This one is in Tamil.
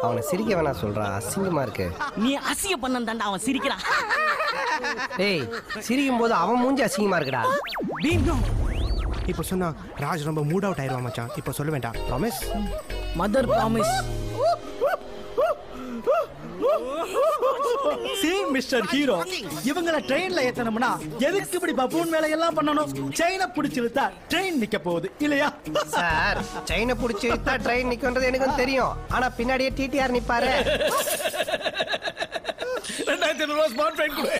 அவனை சிரிக்க வேணாம் சொல்றா அசிங்கமா இருக்கு நீ அசிய பண்ண தாண்டா அவன் சிரிக்கிறான் டேய் சிரிக்கும் போது அவன் மூஞ்சி அசிங்கமா இருக்குடா இப்போ சொன்னா ராஜ் ரொம்ப மூட் அவுட் ஆயிடுவான் மச்சான் இப்போ சொல்ல வேண்டாம் promise mother promise see mister hero இவங்கள ட்ரெயின்ல ஏத்தணும்னா எதுக்கு இப்படி பப்பூன் வேலையெல்லாம் பண்ணணும் செயினை பிடிச்சிருத்தா ட்ரெயின் நிக்க போகுது இல்லையா சார் செயினை பிடிச்சி இழுத்தா ட்ரெயின் நிக்கும்ன்றது எனக்கும் தெரியும் ஆனா பின்னாடியே டிடிஆர் நிப்பாரு ரெண்டாயிரத்தி ஐநூறு ரூபா ஸ்மார்ட் ஃபைன் கொடு